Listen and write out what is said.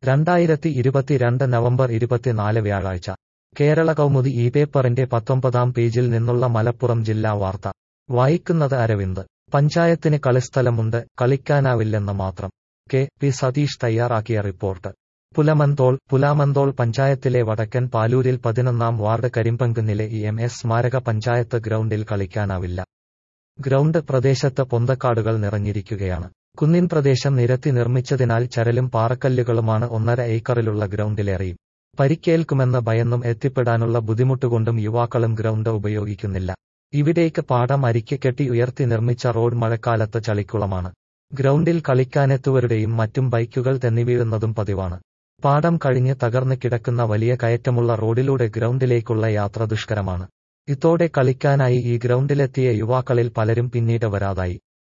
രണ്ടായിരത്തി ഇരുപത്തിരണ്ട് നവംബർ ഇരുപത്തിനാല് വ്യാഴാഴ്ച കേരള കൗമുദി ഈ പേപ്പറിന്റെ പത്തൊമ്പതാം പേജിൽ നിന്നുള്ള മലപ്പുറം ജില്ലാ വാർത്ത വായിക്കുന്നത് അരവിന്ദ് പഞ്ചായത്തിന് കളിസ്ഥലമുണ്ട് കളിക്കാനാവില്ലെന്ന് മാത്രം കെ പി സതീഷ് തയ്യാറാക്കിയ റിപ്പോർട്ട് പുലമന്തോൾ പുലാമന്തോൾ പഞ്ചായത്തിലെ വടക്കൻ പാലൂരിൽ പതിനൊന്നാം വാർഡ് കരിമ്പങ്കുന്നിലെ ഇ എം എസ് സ്മാരക പഞ്ചായത്ത് ഗ്രൗണ്ടിൽ കളിക്കാനാവില്ല ഗ്രൗണ്ട് പ്രദേശത്ത് പൊന്തക്കാടുകൾ നിറഞ്ഞിരിക്കുകയാണ് കുന്നിൻ പ്രദേശം നിരത്തി നിർമ്മിച്ചതിനാൽ ചരലും പാറക്കല്ലുകളുമാണ് ഒന്നര ഏക്കറിലുള്ള ഗ്രൗണ്ടിലേറെയും പരിക്കേൽക്കുമെന്ന് ഭയന്നും എത്തിപ്പെടാനുള്ള ബുദ്ധിമുട്ടുകൊണ്ടും യുവാക്കളും ഗ്രൗണ്ട് ഉപയോഗിക്കുന്നില്ല ഇവിടേക്ക് പാടം അരിക്ക് കെട്ടി ഉയർത്തി നിർമ്മിച്ച റോഡ് മഴക്കാലത്ത് ചളിക്കുളമാണ് ഗ്രൗണ്ടിൽ കളിക്കാനെത്തുവരുടെയും മറ്റും ബൈക്കുകൾ തെന്നിവീഴുന്നതും പതിവാണ് പാടം കഴിഞ്ഞ് തകർന്ന് കിടക്കുന്ന വലിയ കയറ്റമുള്ള റോഡിലൂടെ ഗ്രൗണ്ടിലേക്കുള്ള യാത്ര ദുഷ്കരമാണ് ഇതോടെ കളിക്കാനായി ഈ ഗ്രൗണ്ടിലെത്തിയ യുവാക്കളിൽ പലരും പിന്നീട് വരാതായി